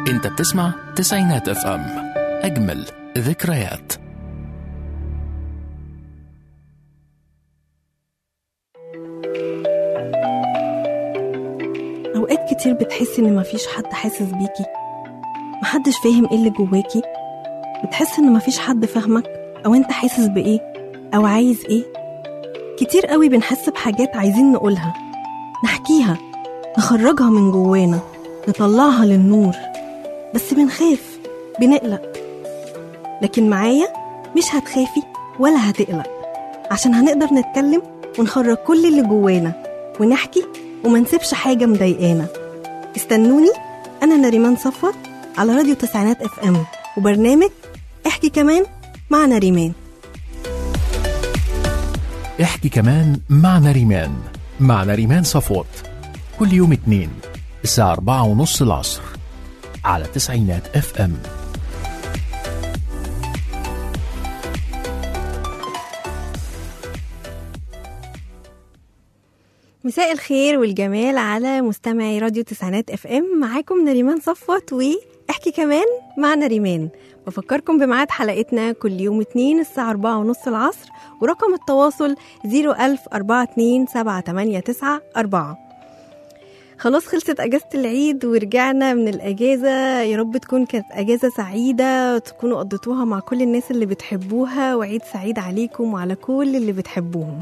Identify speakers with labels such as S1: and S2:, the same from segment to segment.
S1: انت بتسمع تسعينات اف ام اجمل ذكريات
S2: أوقات كتير بتحسي إن مفيش حد حاسس بيكي محدش فاهم إيه اللي جواكي بتحس إن مفيش حد فاهمك أو أنت حاسس بإيه أو عايز إيه كتير قوي بنحس بحاجات عايزين نقولها نحكيها نخرجها من جوانا نطلعها للنور بس بنخاف بنقلق لكن معايا مش هتخافي ولا هتقلق عشان هنقدر نتكلم ونخرج كل اللي جوانا ونحكي وما نسيبش حاجة مضايقانا استنوني أنا نريمان صفوت على راديو تسعينات اف ام وبرنامج احكي كمان مع نريمان
S1: احكي كمان مع نريمان مع نريمان صفوت كل يوم اتنين الساعة أربعة ونص العصر على تسعينات اف ام
S2: مساء الخير والجمال على مستمعي راديو تسعينات اف ام معاكم نريمان صفوت واحكي كمان مع نريمان بفكركم بميعاد حلقتنا كل يوم اتنين الساعة أربعة ونص العصر ورقم التواصل زيرو ألف أربعة اتنين سبعة تمانية تسعة أربعة خلاص خلصت أجازة العيد ورجعنا من الأجازة يا رب تكون كانت أجازة سعيدة وتكونوا قضيتوها مع كل الناس اللي بتحبوها وعيد سعيد عليكم وعلى كل اللي بتحبوهم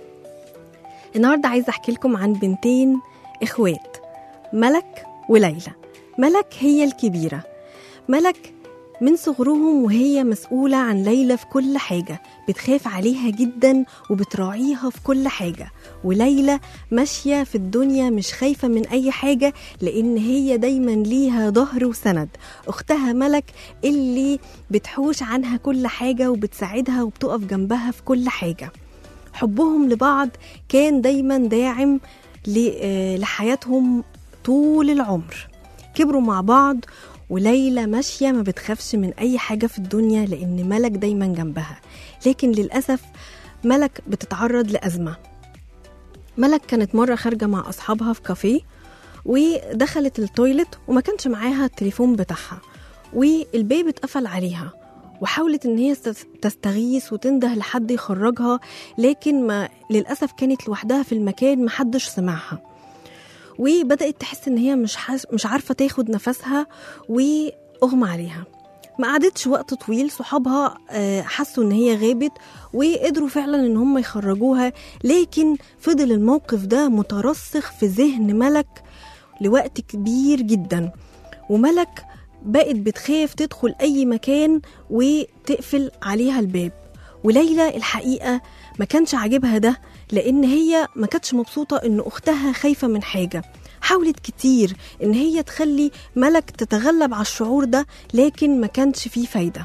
S2: النهاردة عايزة أحكي لكم عن بنتين إخوات ملك وليلى ملك هي الكبيرة ملك من صغرهم وهي مسؤولة عن ليلى في كل حاجة بتخاف عليها جدا وبتراعيها في كل حاجة وليلى ماشية في الدنيا مش خايفة من أي حاجة لأن هي دايما ليها ظهر وسند أختها ملك اللي بتحوش عنها كل حاجة وبتساعدها وبتقف جنبها في كل حاجة حبهم لبعض كان دايما داعم ل- آه، لحياتهم طول العمر كبروا مع بعض وليلى ماشية ما بتخافش من أي حاجة في الدنيا لأن ملك دايما جنبها لكن للأسف ملك بتتعرض لأزمة ملك كانت مرة خارجة مع أصحابها في كافيه ودخلت التويلت وما كانش معاها التليفون بتاعها والباب اتقفل عليها وحاولت ان هي تس- تستغيث وتنده لحد يخرجها لكن ما للاسف كانت لوحدها في المكان محدش سمعها وبدات تحس ان هي مش حاس مش عارفه تاخد نفسها واغمى عليها ما قعدتش وقت طويل صحابها آه، حسوا ان هي غابت وقدروا فعلا ان هم يخرجوها لكن فضل الموقف ده مترسخ في ذهن ملك لوقت كبير جدا وملك بقت بتخاف تدخل أي مكان وتقفل عليها الباب وليلى الحقيقة ما كانش عاجبها ده لأن هي ما كانتش مبسوطة إن أختها خايفة من حاجة حاولت كتير إن هي تخلي ملك تتغلب على الشعور ده لكن ما كانش فيه فايدة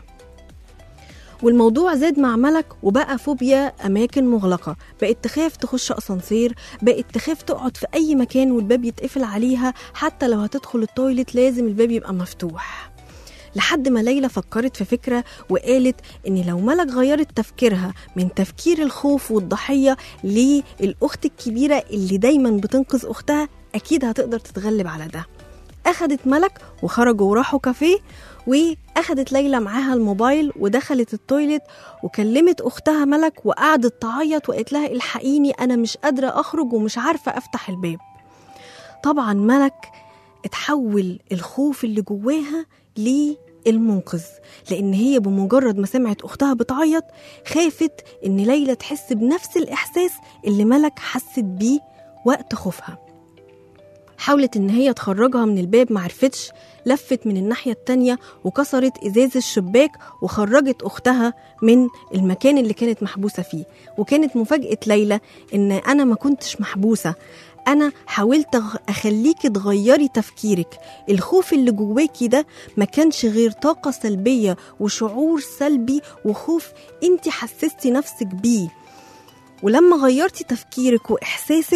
S2: والموضوع زاد مع ملك وبقى فوبيا أماكن مغلقة بقت تخاف تخش أسانسير بقت تخاف تقعد في أي مكان والباب يتقفل عليها حتى لو هتدخل التويلت لازم الباب يبقى مفتوح لحد ما ليلى فكرت في فكرة وقالت إن لو ملك غيرت تفكيرها من تفكير الخوف والضحية للأخت الكبيرة اللي دايما بتنقذ أختها أكيد هتقدر تتغلب على ده أخدت ملك وخرجوا وراحوا كافيه واخدت ليلى معاها الموبايل ودخلت التويلت وكلمت اختها ملك وقعدت تعيط وقالت لها الحقيني انا مش قادره اخرج ومش عارفه افتح الباب طبعا ملك اتحول الخوف اللي جواها للمنقذ لان هي بمجرد ما سمعت اختها بتعيط خافت ان ليلى تحس بنفس الاحساس اللي ملك حست بيه وقت خوفها حاولت ان هي تخرجها من الباب معرفتش لفت من الناحية التانية وكسرت إزاز الشباك وخرجت أختها من المكان اللي كانت محبوسة فيه وكانت مفاجأة ليلى إن أنا ما كنتش محبوسة أنا حاولت أغ- أخليكي تغيري تفكيرك الخوف اللي جواكي ده ما كانش غير طاقة سلبية وشعور سلبي وخوف انت حسستي نفسك بيه ولما غيرتي تفكيرك وإحساسك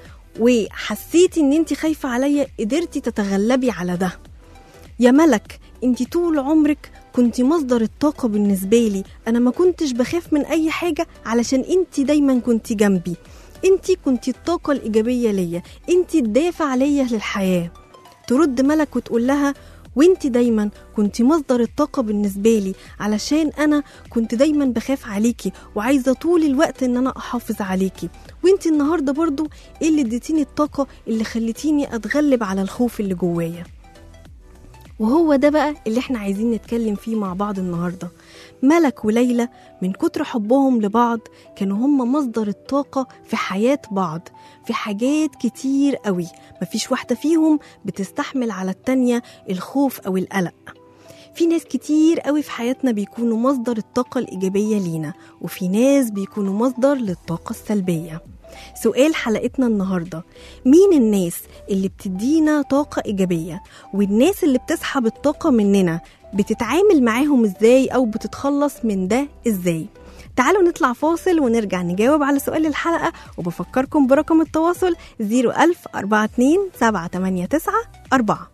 S2: وحسيتي ان انت خايفة عليا قدرتي تتغلبي على ده يا ملك انت طول عمرك كنت مصدر الطاقة بالنسبة لي أنا ما كنتش بخاف من أي حاجة علشان انت دايما كنت جنبي انت كنت الطاقة الإيجابية ليا انت الدافع ليا للحياة ترد ملك وتقول لها وانت دايما كنت مصدر الطاقة بالنسبة لي علشان أنا كنت دايما بخاف عليكي وعايزة طول الوقت إن أنا أحافظ عليكي وانت النهاردة برضو اللي اديتيني الطاقة اللي خلتيني أتغلب على الخوف اللي جوايا وهو ده بقى اللي احنا عايزين نتكلم فيه مع بعض النهارده ملك وليلى من كتر حبهم لبعض كانوا هما مصدر الطاقة في حياة بعض في حاجات كتير قوي مفيش واحدة فيهم بتستحمل على التانية الخوف أو القلق في ناس كتير قوي في حياتنا بيكونوا مصدر الطاقة الإيجابية لينا وفي ناس بيكونوا مصدر للطاقة السلبية سؤال حلقتنا النهاردة مين الناس اللي بتدينا طاقة إيجابية والناس اللي بتسحب الطاقة مننا بتتعامل معاهم إزاي أو بتتخلص من ده إزاي تعالوا نطلع فاصل ونرجع نجاوب على سؤال الحلقة وبفكركم برقم التواصل 01000 42 789 4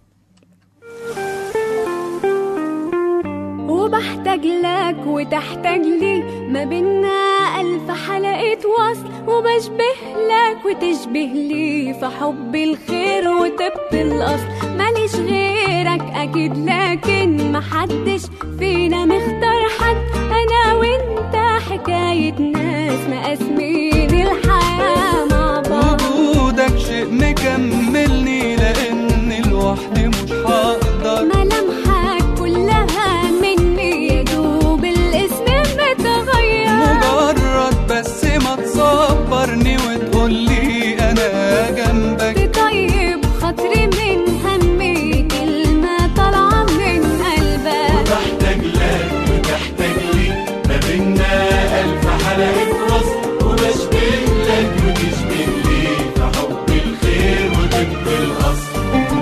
S3: وبحتاج لك وتحتاج لي ما بينا ألف حلقة وصل وبشبه لك وتشبه لي في حب الخير وطب الأصل ماليش غيرك أكيد لكن محدش فينا مختار حد أنا وأنت حكاية ناس مقاسمين الحياة مع بعض
S4: وجودك شيء مكملني لان لوحدي مش هقدر
S3: ملامحك كلها مني يا دوب الاسم متغير
S4: مجرد بس ما تصبرني وتقولي انا جنبك
S3: تطيب خاطري من همي كلمة طالعة من قلبك
S5: بحتاج لك وتحتاج لي ما بينا ألف حلقة وصل وبشبه لك وتشبه لي في حب الخير وطب الأصل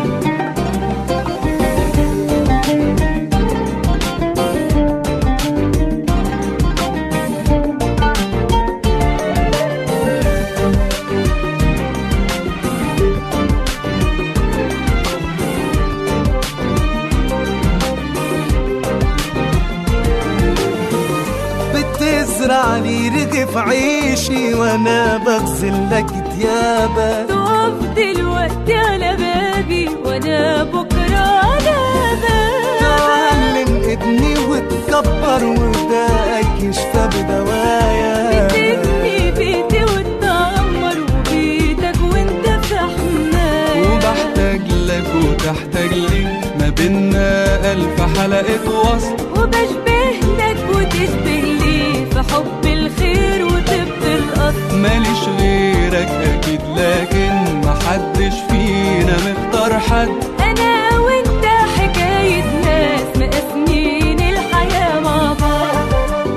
S4: بتزرع لي رغف عيشي وانا بغسل لك ديابه
S3: تقف دلوقتي على بابي وانا بكرة على بابك
S4: تعلم ابني وتكبر وداك يشفى بدوايا
S3: تبني بيتي وتدمر وبيتك وانت في حماية
S4: وبحتاج لك وتحتاج لي ما بينا ألف حلقة وصل
S3: وبشبه لك وتشبه لي في حب الخير وطب الأصل
S4: ماليش غيرك أكيد لكن محدش فينا مختار حد
S3: أنا وأنت حكاية ناس مقاسمين الحياة مع بعض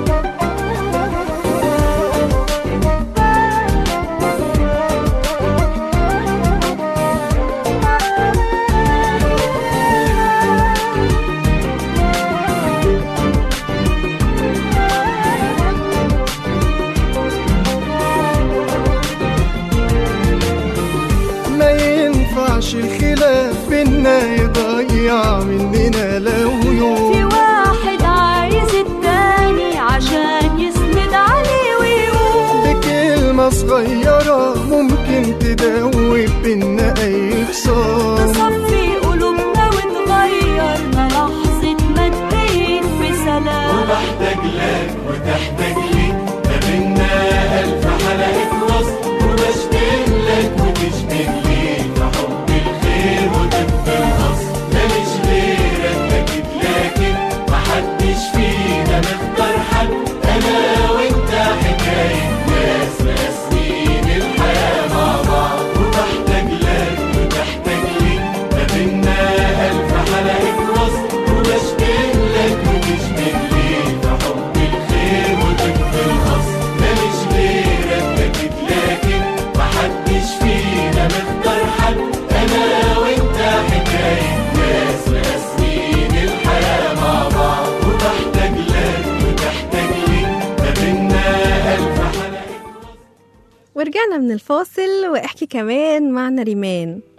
S4: ما ينفعش الخلاف بينا يضيع مننا لو
S3: في
S4: يوم
S3: واحد عايز التاني عشان يسند عليه ويقول
S4: بكلمة صغيرة ممكن تدوب بينا أي خصام
S3: تصفي قلوبنا وتغيرنا لحظة ما تبين بسلام
S5: وبحتاج لك وتحتاج لي ما بينا ألف حلقة وصل وبشبه لك وتشبه لي في حب الخير وطب الأصل ماليش غيرك أكيد لكن محدش فينا مختار حد أنا وأنت حكاية ناس مقاسمين الحياة مع بعض وبحتاج لك وتحتاج لي ما بينا ألف حلقة وصل وبشبه لك وتشبه لي في حب الخير وطب الأصل ماليش غيرك أكيد لكن محدش فينا مختار حد أنا وأنت حكاية ناس مقاسمين الحياة مع بعض وبحتاج لك وتحتاج لي ما بينا ألف حلقة
S2: ورجعنا من الفاصل واحكي كمان معنا ريمان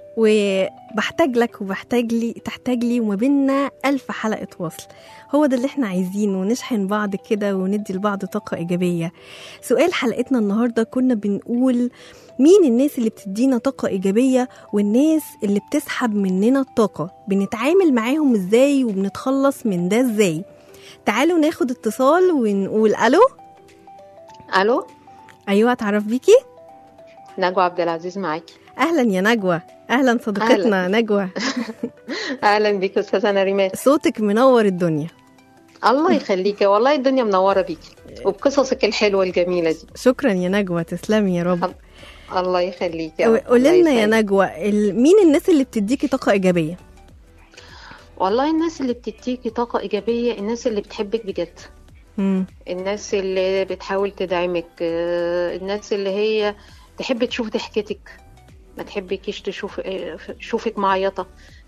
S2: وبحتاج لك وبحتاج لي تحتاج لي وما بينا ألف حلقة وصل هو ده اللي احنا عايزينه نشحن بعض كده وندي لبعض طاقة إيجابية سؤال حلقتنا النهاردة كنا بنقول مين الناس اللي بتدينا طاقة إيجابية والناس اللي بتسحب مننا الطاقة بنتعامل معاهم ازاي وبنتخلص من ده ازاي تعالوا ناخد اتصال ونقول ألو
S6: الو
S2: أيوة اتعرف بيكي
S6: نجوى عبد العزيز معاكي
S2: أهلا يا نجوى أهلا صديقتنا نجوى
S6: اهلا بيك استاذه نريمان
S2: صوتك منور الدنيا
S6: الله يخليكي والله الدنيا منوره بيكي وبقصصك الحلوه الجميله دي
S2: شكرا يا نجوى تسلمي يا رب
S6: الله يخليكي يا رب.
S2: قولي
S6: الله
S2: لنا يا
S6: يسعدك.
S2: نجوى ال- مين الناس اللي بتديكي طاقة إيجابية
S6: والله الناس اللي بتديكي طاقه ايجابيه الناس اللي بتحبك بجد
S2: مم.
S6: الناس اللي بتحاول تدعمك آه، الناس اللي هي تحب تشوف ضحكتك ما تحبكيش تشوف آه، تشوفك معيطه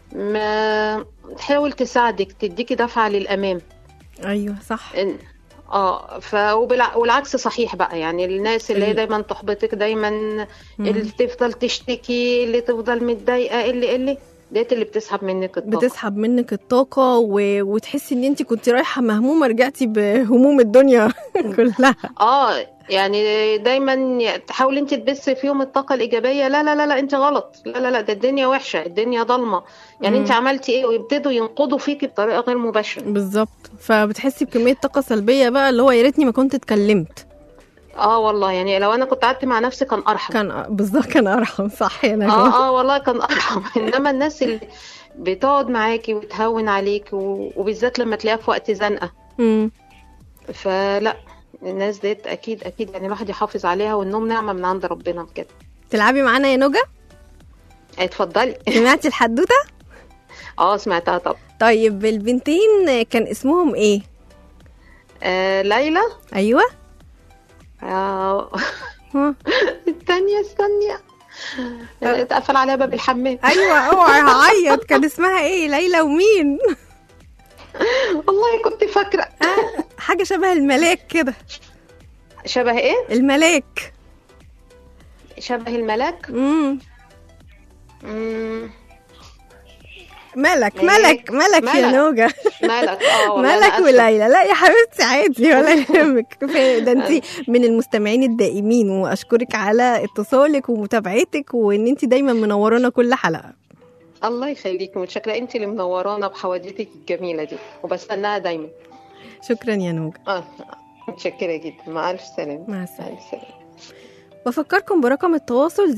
S6: ما تحاول تساعدك تديكي دفعه للامام
S2: أيوة صح
S6: إن- اه ف وبالع- والعكس صحيح بقى يعني الناس اللي هي
S2: ال-
S6: دايما تحبطك دايما
S2: مم.
S6: اللي تفضل تشتكي اللي تفضل متضايقه اللي اللي ديت اللي بتسحب منك الطاقه
S2: بتسحب منك الطاقة و... وتحسي ان انت كنت رايحة مهمومة رجعتي بهموم الدنيا كلها
S6: اه يعني دايما تحاول انت تبثي فيهم الطاقه الايجابيه لا لا لا لا انت غلط لا لا لا ده الدنيا وحشه الدنيا ضلمه يعني
S2: مم.
S6: انت عملتي ايه ويبتدوا ينقضوا فيكي بطريقه غير مباشره
S2: بالظبط فبتحسي بكمية طاقة سلبية بقى اللي هو يا ريتني ما كنت اتكلمت
S6: اه والله يعني لو انا كنت قعدت مع نفسي كان ارحم
S2: كان بالظبط كان ارحم صح يا نجوى
S6: اه اه والله كان ارحم انما الناس اللي بتقعد معاكي وتهون عليك و- وبالذات لما تلاقيها في وقت زنقه
S2: مم.
S6: فلا الناس ديت اكيد اكيد يعني الواحد يحافظ عليها والنوم نعمه من عند ربنا بجد
S2: تلعبي معانا يا نوجا
S6: اتفضلي
S2: سمعتي الحدوتة
S6: اه سمعتها طب
S2: طيب البنتين كان اسمهم ايه
S6: آه ليلى
S2: ايوه
S6: آه
S2: ها.
S6: الثانيه استني اتقفل عليها باب الحمام
S2: ايوه اوعي هعيط كان اسمها ايه ليلى ومين
S6: والله كنت فاكره
S2: حاجه شبه الملاك كده
S6: شبه ايه
S2: الملاك
S6: شبه الملاك
S2: امم
S6: مم،
S2: ملك
S6: إيه؟
S2: ملك ملك يا
S6: ملك.
S2: نوجا
S6: مالك اه والله أنا
S2: ملك
S6: آسفة.
S2: وليلى لا يا حبيبتي عادي ولا يهمك كفاية. ده انت من المستمعين الدائمين واشكرك على اتصالك ومتابعتك وان انت دايما منورانا كل حلقه
S6: الله يخليكي متشكره انت اللي منورانا بحوادثك الجميله دي وبستناها دايما
S2: شكرا يا نوجا
S6: اه متشكره جدا مع الف سلامه
S2: مع السلامه
S6: مع الف سلامه
S2: بفكركم برقم التواصل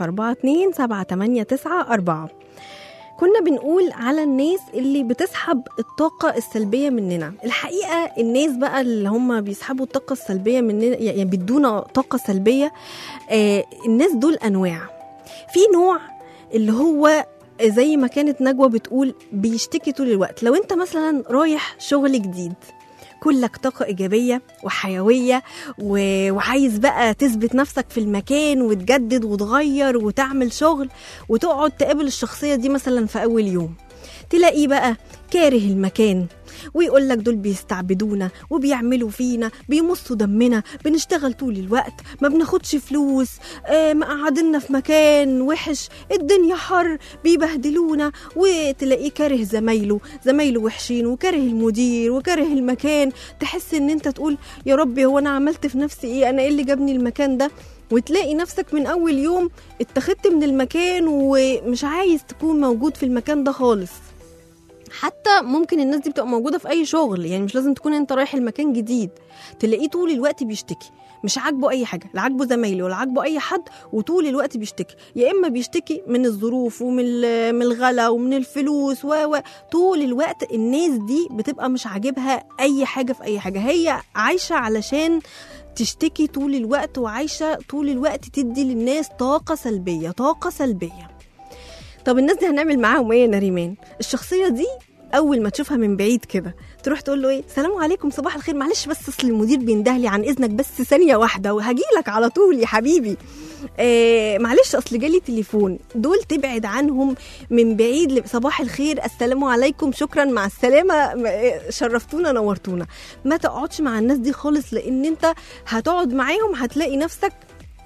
S2: 004278994 كنا بنقول على الناس اللي بتسحب الطاقة السلبية مننا الحقيقة الناس بقى اللي هم بيسحبوا الطاقة السلبية مننا يعني بيدونا طاقة سلبية آه الناس دول أنواع في نوع اللي هو زي ما كانت نجوى بتقول بيشتكي طول الوقت لو انت مثلا رايح شغل جديد كلك طاقة إيجابية وحيوية و... وعايز بقى تثبت نفسك في المكان وتجدد وتغير وتعمل شغل وتقعد تقابل الشخصية دي مثلا في أول يوم تلاقيه بقى كاره المكان ويقول لك دول بيستعبدونا وبيعملوا فينا بيمصوا دمنا بنشتغل طول الوقت ما بناخدش فلوس آه مقعدنا في مكان وحش الدنيا حر بيبهدلونا وتلاقيه كاره زمايله زمايله وحشين وكاره المدير وكاره المكان تحس ان انت تقول يا ربي هو انا عملت في نفسي ايه انا ايه اللي جابني المكان ده وتلاقي نفسك من اول يوم اتخذت من المكان ومش عايز تكون موجود في المكان ده خالص حتى ممكن الناس دي بتبقى موجوده في اي شغل يعني مش لازم تكون انت رايح المكان جديد تلاقيه طول الوقت بيشتكي مش عاجبه اي حاجه لا عاجبه زمايله ولا عاجبه اي حد وطول الوقت بيشتكي يا اما بيشتكي من الظروف ومن ال- من الغلا ومن الفلوس و و طول الوقت الناس دي بتبقى مش عاجبها اي حاجه في اي حاجه هي عايشه علشان تشتكي طول الوقت وعايشه طول الوقت تدي للناس طاقه سلبيه طاقه سلبيه طب الناس دي هنعمل معاهم ايه يا نريمان الشخصيه دي اول ما تشوفها من بعيد كده تروح تقول له ايه سلام عليكم صباح الخير معلش بس اصل المدير بيندهلي عن اذنك بس ثانيه واحده وهجيلك على طول يا حبيبي آه معلش اصل جالي تليفون دول تبعد عنهم من بعيد ل- صباح الخير السلام عليكم شكرا مع السلامه م- آه، شرفتونا نورتونا ما تقعدش مع الناس دي خالص لان انت هتقعد معاهم هتلاقي نفسك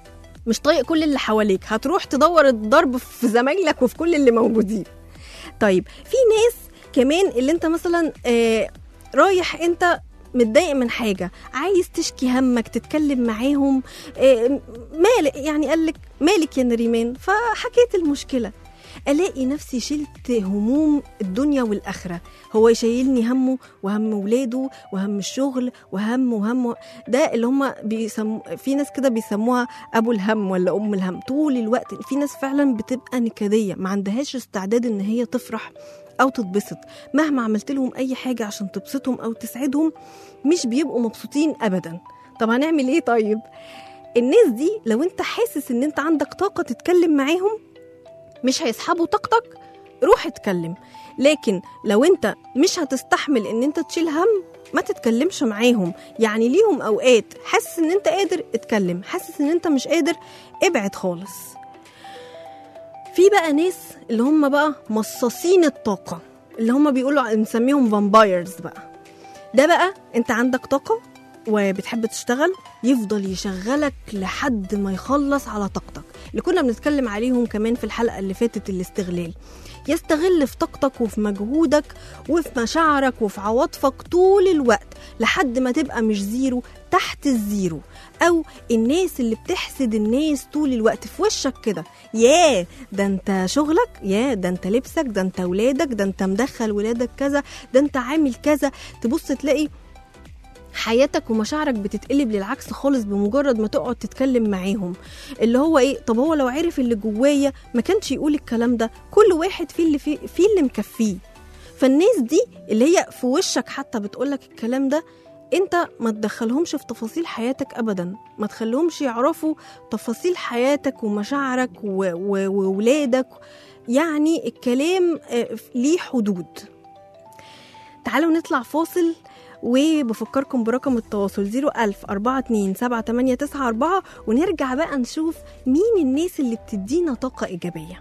S2: مش طايق كل اللي حواليك هتروح تدور الضرب في زمايلك وفي كل اللي موجودين طيب في ناس كمان اللي انت مثلا آه رايح انت متضايق من حاجة عايز تشكي همك تتكلم معاهم آه مالك يعني قالك مالك يا نريمان فحكيت المشكلة الاقي نفسي شلت هموم الدنيا والاخره هو يشيلني همه وهم ولاده وهم الشغل وهم وهم ده اللي هم بيسمو في ناس كده بيسموها ابو الهم ولا ام الهم طول الوقت في ناس فعلا بتبقى نكديه ما عندهاش استعداد ان هي تفرح او تتبسط مهما عملت لهم اي حاجه عشان تبسطهم او تسعدهم مش بيبقوا مبسوطين ابدا طب هنعمل ايه طيب الناس دي لو انت حاسس ان انت عندك طاقه تتكلم معاهم مش هيسحبوا طاقتك روح اتكلم لكن لو انت مش هتستحمل ان انت تشيل هم ما تتكلمش معاهم يعني ليهم اوقات حاسس ان انت قادر اتكلم حاسس ان انت مش قادر ابعد خالص في بقى ناس اللي هم بقى مصاصين الطاقة اللي هم بيقولوا نسميهم فامبايرز بقى ده بقى انت عندك طاقة وبتحب تشتغل يفضل يشغلك لحد ما يخلص على طاقتك اللي كنا بنتكلم عليهم كمان في الحلقة اللي فاتت الاستغلال يستغل في طاقتك وفي مجهودك وفي مشاعرك وفي عواطفك طول الوقت لحد ما تبقى مش زيرو تحت الزيرو او الناس اللي بتحسد الناس طول الوقت في وشك كده ياه ده انت شغلك ياه ده انت لبسك ده انت ولادك ده انت مدخل ولادك كذا ده انت عامل كذا تبص تلاقي حياتك ومشاعرك بتتقلب للعكس خالص بمجرد ما تقعد تتكلم معاهم اللي هو ايه طب هو لو عرف اللي جوايا ما كانش يقول الكلام ده كل واحد فيه اللي فيه, فيه اللي مكفيه فالناس دي اللي هي في وشك حتى بتقولك الكلام ده انت ما تدخلهمش في تفاصيل حياتك ابدا ما تخليهمش يعرفوا تفاصيل حياتك ومشاعرك و- و- وولادك يعني الكلام آه، ليه حدود تعالوا نطلع فاصل وبفكركم برقم التواصل 01000 427 ونرجع بقى نشوف مين الناس اللي بتدينا طاقة إيجابية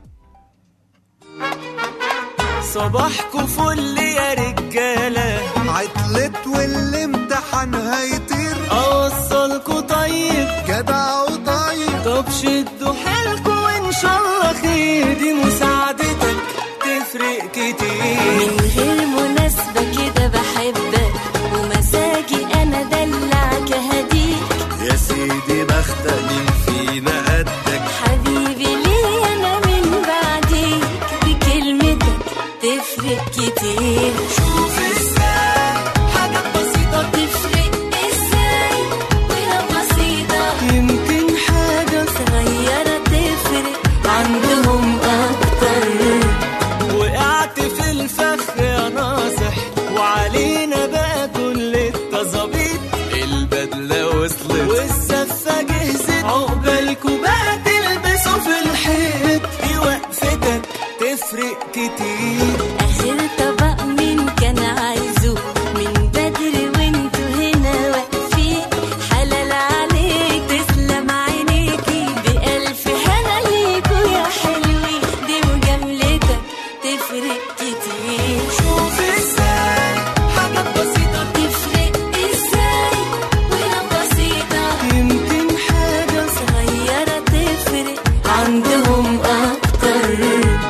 S7: صباحكوا فل يا رجالة
S8: عطلت والامتحان هيطير
S7: أوصلكوا طيب
S8: جدع وطيب
S7: طب شدوا حيلكوا وإن شاء الله خير دي مساعدتك تفرق كتير
S9: من غير مناسبة كده بحبك ومزاجي أنا دلعك هديك
S8: يا سيدي بختك مين فينا قدك
S9: حبيبي ليه أنا من بعديك بكلمتك تفرق كتير
S7: شوف ازاي حاجات بسيطة
S9: تفرق إزاي وهي بسيطة
S7: يمكن حاجة
S9: صغيرة تفرق عندهم أكتر
S7: وقعت في الفخ يا ناصح وعلينا بقى كل التظابيط
S8: البدلة وصلت
S7: والزفة جهزت عقبالكوا بقى تلبسوا في الحيط دي وقفتك تفرق كتير
S9: آخر طبق مين كان عايزه من بدري وانتوا هنا واقفين حلال عليك تسلم عينيكي بألف هنا ليكوا يا حلوين دي مجاملتك تفرق كتير
S7: شوف ازاي حاجات بسيطة
S9: تفرق ازاي وهي بسيطة
S7: يمكن حاجة
S9: صغيرة تفرق عندهم أكتر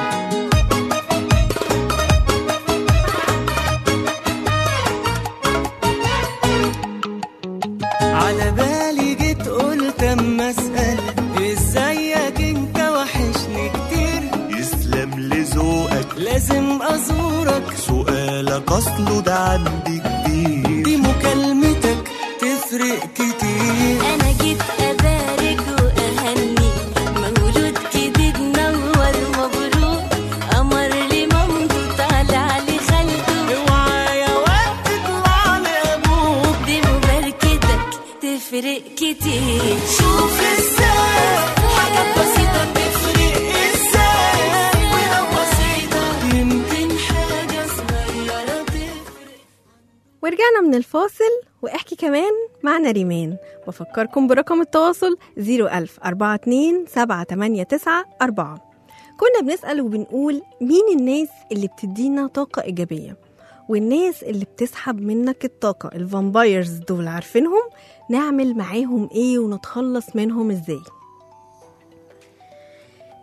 S7: على بالي جيت قلت اما اسال ازيك انت وحشني كتير
S8: يسلم لذوقك
S7: لازم ازورك
S8: سؤالك اصله ده عندي كبير
S7: دي مكالمتك تفرق كتير
S9: أنا جيت أبارك وأهني مولود جديد نور مبروك قمر لي مامته طالع لي خالته
S7: اوعى يا واد تطلع لابوك
S9: دي مباركتك تفرق كتير
S7: شوف ازاي حاجات بسيطة تفرق ازاي ولو بسيطة يمكن حاجة صغيرة تفرق
S2: ورجعنا من الفاصل واحكي كمان مع نريمان بفكركم برقم التواصل 01000 42 789 4 كنا بنسأل وبنقول مين الناس اللي بتدينا طاقة إيجابية والناس اللي بتسحب منك الطاقة الفامبايرز دول عارفينهم نعمل معاهم ايه ونتخلص منهم ازاي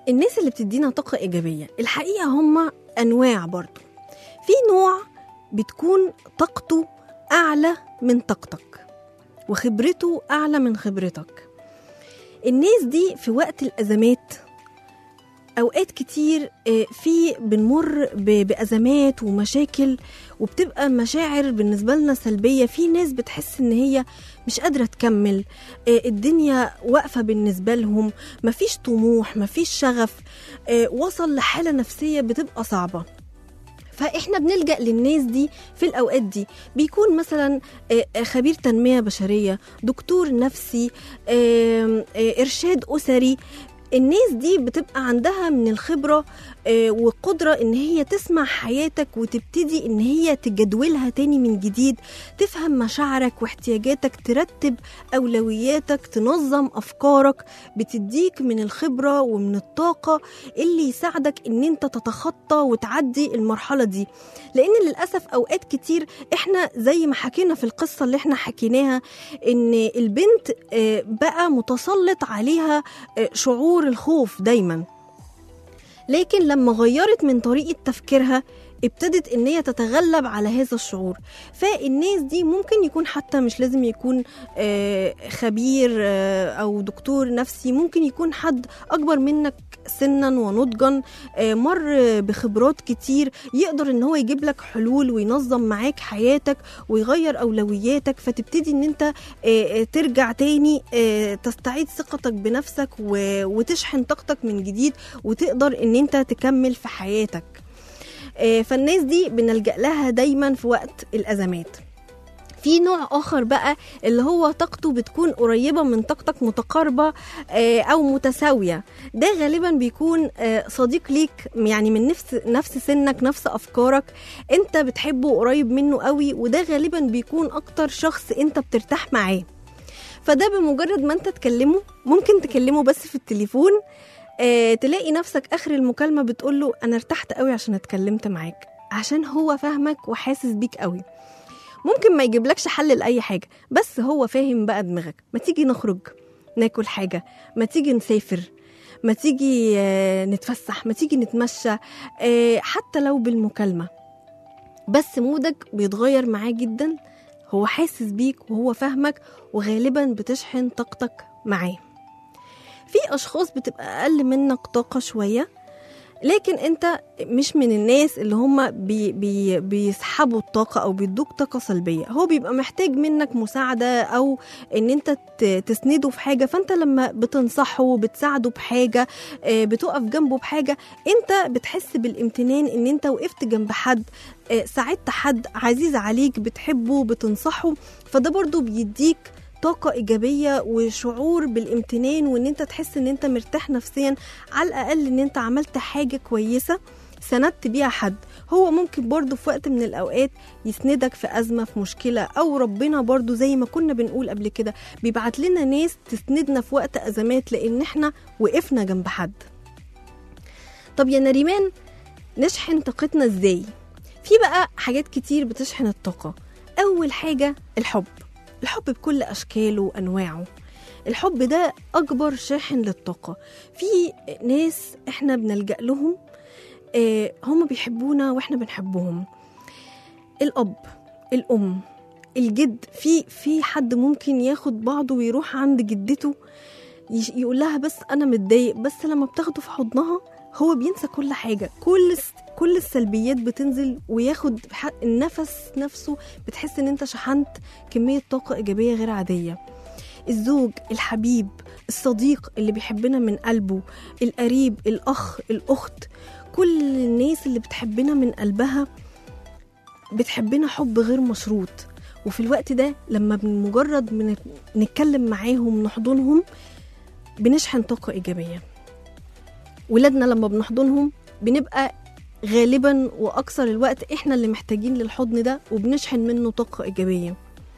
S2: الناس اللي بتدينا طاقة إيجابية الحقيقة هم أنواع برضو في نوع بتكون طاقته أعلى من طاقتك وخبرته أعلى من خبرتك الناس دي في وقت الأزمات أوقات كتير آه، في بنمر ب- بأزمات ومشاكل وبتبقى مشاعر بالنسبة لنا سلبية في ناس بتحس إن هي مش قادرة تكمل آه، الدنيا واقفة بالنسبة لهم مفيش طموح مفيش شغف آه، وصل لحالة نفسية بتبقى صعبة فاحنا بنلجا للناس دي في الاوقات دي بيكون مثلا آه، آه، خبير تنميه بشريه دكتور نفسي آم، آه، ارشاد اسري الناس دي بتبقى عندها من الخبرة آه، وقدرة إن هي تسمع حياتك وتبتدي إن هي تجدولها تاني من جديد تفهم مشاعرك واحتياجاتك ترتب أولوياتك تنظم أفكارك بتديك من الخبرة ومن الطاقة اللي يساعدك إن أنت تتخطى وتعدي المرحلة دي لأن للأسف أوقات كتير إحنا زي ما حكينا في القصة اللي إحنا حكيناها إن البنت آه، بقى متسلط عليها آه، شعور الخوف دايما لكن لما غيرت من طريقة تفكيرها ابتدت ان هي تتغلب على هذا الشعور فالناس دي ممكن يكون حتى مش لازم يكون آه، خبير آه، او دكتور نفسي ممكن يكون حد اكبر منك سنا ونضجا آه، مر بخبرات كتير يقدر ان هو يجيب لك حلول وينظم معاك حياتك ويغير اولوياتك فتبتدي ان انت آه، آه، ترجع تاني آه، تستعيد ثقتك بنفسك و- وتشحن طاقتك من جديد وتقدر ان انت تكمل في حياتك آه، فالناس دي بنلجأ لها دايما في وقت الأزمات في نوع آخر بقى اللي هو طاقته بتكون قريبة من طاقتك متقاربة آه، أو متساوية ده غالبا بيكون آه، صديق ليك يعني من نفس نفس سنك نفس أفكارك أنت بتحبه قريب منه قوي وده غالبا بيكون أكتر شخص أنت بترتاح معاه فده بمجرد ما أنت تكلمه ممكن تكلمه بس في التليفون آه، تلاقي نفسك اخر المكالمه بتقول له انا ارتحت قوي عشان اتكلمت معاك عشان هو فاهمك وحاسس بيك قوي ممكن ما يجيبلكش حل لاي حاجه بس هو فاهم بقى دماغك ما تيجي نخرج ناكل حاجه ما تيجي نسافر ما تيجي آه، نتفسح ما تيجي نتمشى آه، حتى لو بالمكالمه بس مودك بيتغير معاه جدا هو حاسس بيك وهو فاهمك وغالبا بتشحن طاقتك معاه في اشخاص بتبقى اقل منك طاقه شويه لكن انت مش من الناس اللي هم بي بي بيسحبوا الطاقه او بيدوك طاقه سلبيه هو بيبقى محتاج منك مساعده او ان انت ت- تسنده في حاجه فانت لما بتنصحه بتساعده بحاجه آه، بتقف جنبه بحاجه انت بتحس بالامتنان ان انت وقفت جنب حد آه، ساعدت حد عزيز عليك بتحبه بتنصحه فده برضو بيديك طاقة إيجابية وشعور بالامتنان وإن أنت تحس إن أنت مرتاح نفسيا على الأقل إن أنت عملت حاجة كويسة سندت بيها حد هو ممكن برضه في وقت من الأوقات يسندك في أزمة في مشكلة أو ربنا برضه زي ما كنا بنقول قبل كده بيبعت لنا ناس تسندنا في وقت أزمات لأن إحنا وقفنا جنب حد طب يا نريمان نشحن طاقتنا إزاي؟ في بقى حاجات كتير بتشحن الطاقة أول حاجة الحب الحب بكل أشكاله وأنواعه الحب ده أكبر شاحن للطاقة في ناس إحنا بنلجأ لهم آه، هم بيحبونا وإحنا بنحبهم الأب الأم الجد في في حد ممكن ياخد بعضه ويروح عند جدته يش- يقول لها بس انا متضايق بس لما بتاخده في حضنها هو بينسى كل حاجه كل الس- كل السلبيات بتنزل وياخد ح- النفس نفسه بتحس ان انت شحنت كميه طاقه ايجابيه غير عاديه الزوج الحبيب الصديق اللي بيحبنا من قلبه القريب الاخ الاخت كل الناس اللي بتحبنا من قلبها بتحبنا حب غير مشروط وفي الوقت ده لما بمجرد من نتكلم معاهم نحضنهم بنشحن طاقة إيجابية ولادنا لما بنحضنهم بنبقى غالبا وأكثر الوقت إحنا اللي محتاجين للحضن ده وبنشحن منه طاقة إيجابية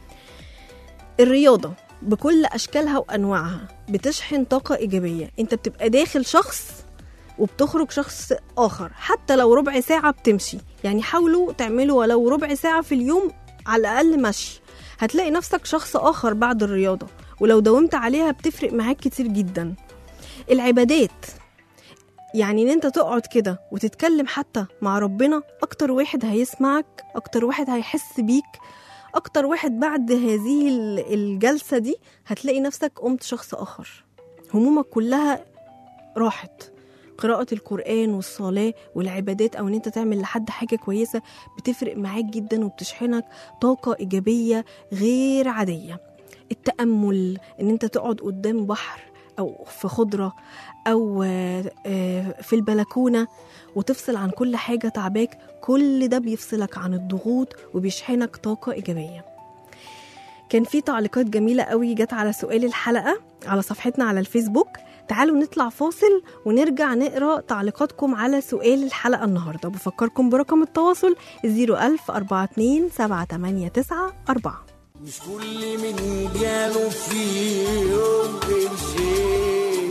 S2: الرياضة بكل أشكالها وأنواعها بتشحن طاقة إيجابية أنت بتبقى داخل شخص وبتخرج شخص آخر حتى لو ربع ساعة بتمشي يعني حاولوا تعملوا ولو ربع ساعة في اليوم على الأقل مشي هتلاقي نفسك شخص آخر بعد الرياضة ولو داومت عليها بتفرق معاك كتير جدا العبادات يعني ان انت تقعد كده وتتكلم حتى مع ربنا اكتر واحد هيسمعك اكتر واحد هيحس بيك اكتر واحد بعد هذه ال- الجلسة دي هتلاقي نفسك قمت شخص اخر همومك كلها راحت قراءة القرآن والصلاة والعبادات أو إن أنت تعمل لحد حاجة كويسة بتفرق معاك جدا وبتشحنك طاقة إيجابية غير عادية التأمل إن أنت تقعد قدام بحر أو في خضرة أو آه، آه، في البلكونة وتفصل عن كل حاجة تعباك كل ده بيفصلك عن الضغوط وبيشحنك طاقة إيجابية كان في تعليقات جميلة قوي جت على سؤال الحلقة على صفحتنا على الفيسبوك تعالوا نطلع فاصل ونرجع نقرا تعليقاتكم على سؤال الحلقة النهاردة بفكركم برقم التواصل 01000 42 789 4
S10: مش كل من جاله في يوم قرشين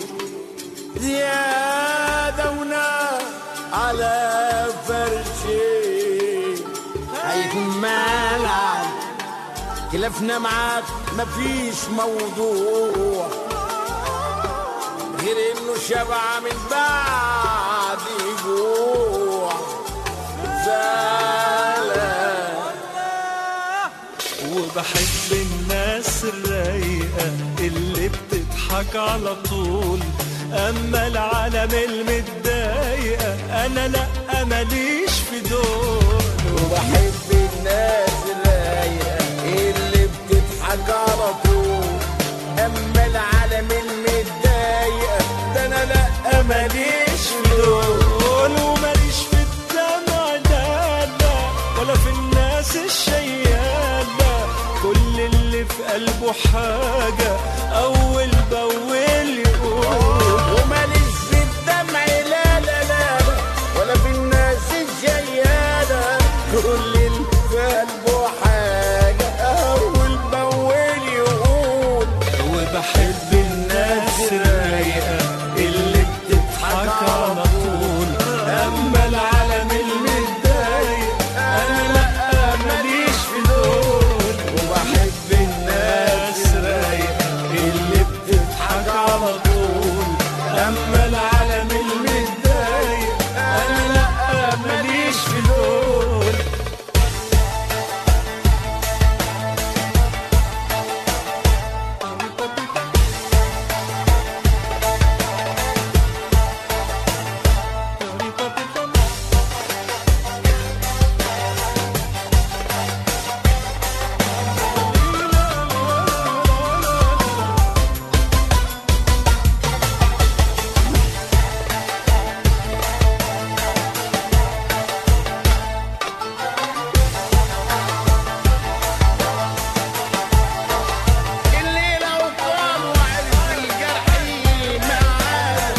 S10: زيادة ونار على فرشين هيكون ملعب خلافنا معاك مفيش موضوع غير انه شبع من بعد جوع زعلان
S11: وبحب الناس الرايقة اللي بتضحك على طول أما العالم المتضايقة أنا لأ ماليش في دول
S10: وبحب الناس الرايقة اللي بتضحك على طول أما العالم المتضايقة ده أنا لأ ماليش في
S11: دول وماليش في الدمع لا لا ولا في الناس الشيالة كل اللي في قلبه حاجة أول بأول يقول
S10: وماليش في الدمع لا لا لا ولا في الناس الجيالة كل اللي في قلبه حاجة أول بأول يقول
S11: وبحب الناس الرايقة اللي بتضحك على طول أما العالم المتضايق أنا لأ ماليش في دول
S10: وبحب
S11: الناس رايقة اللي بتضحك على طول أما العالم المتضايق أنا لأ ماليش في دول
S10: اللي لو طال وعرف الجرحي معاه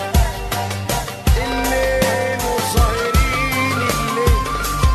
S10: الليل وصايرين الليل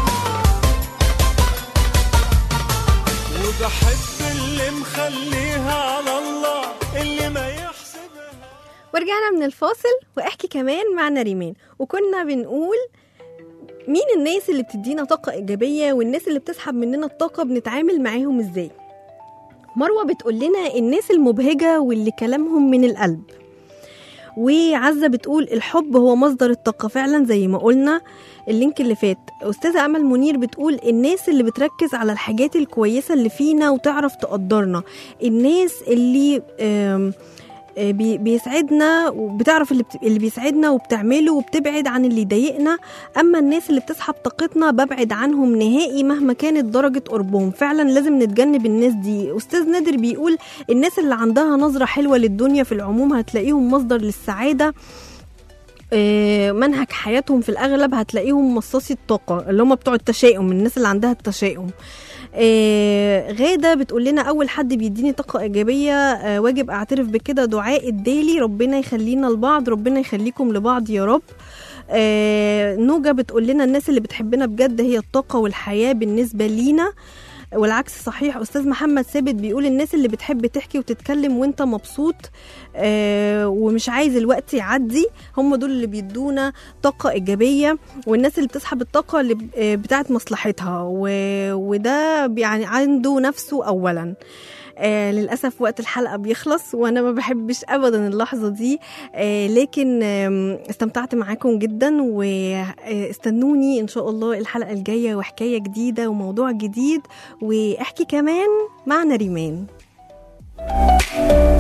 S11: وبحب اللي مخليها على الله اللي ما يحسبها
S2: ورجعنا من الفاصل واحكي كمان معنا ريمان وكنا بنقول مين الناس اللي بتدينا طاقة إيجابية والناس اللي بتسحب مننا الطاقة بنتعامل معاهم إزاي مروة بتقول لنا الناس المبهجة واللي كلامهم من القلب وعزة بتقول الحب هو مصدر الطاقة فعلا زي ما قلنا اللينك اللي فات أستاذة أمل منير بتقول الناس اللي بتركز على الحاجات الكويسة اللي فينا وتعرف تقدرنا الناس اللي آم آه، بي- بيسعدنا وبتعرف اللي, بت... اللي بيسعدنا وبتعمله وبتبعد عن اللي يضايقنا اما الناس اللي بتسحب طاقتنا ببعد عنهم نهائي مهما كانت درجه قربهم فعلا لازم نتجنب الناس دي استاذ نادر بيقول الناس اللي عندها نظره حلوه للدنيا في العموم هتلاقيهم مصدر للسعاده آه، منهج حياتهم في الاغلب هتلاقيهم مصاصي الطاقه اللي هم بتوع التشاؤم الناس اللي عندها التشاؤم آه، غادة بتقول لنا أول حد بيديني طاقة إيجابية آه، واجب أعترف بكده دعاء الديلي ربنا يخلينا لبعض ربنا يخليكم لبعض يا رب آه، نوجة بتقول لنا الناس اللي بتحبنا بجد هي الطاقة والحياة بالنسبة لينا والعكس صحيح استاذ محمد ثابت بيقول الناس اللي بتحب تحكي وتتكلم وانت مبسوط آه ومش عايز الوقت يعدي هم دول اللي بيدونا طاقه ايجابيه والناس اللي بتسحب الطاقه اللي ب- آه، بتاعت مصلحتها و... وده يعني عنده نفسه اولا آه للأسف وقت الحلقة بيخلص وأنا ما بحبش أبدا اللحظة دي آه لكن آم، استمتعت معاكم جدا واستنوني إن شاء الله الحلقة الجاية وحكاية جديدة وموضوع جديد واحكي كمان مع نريمان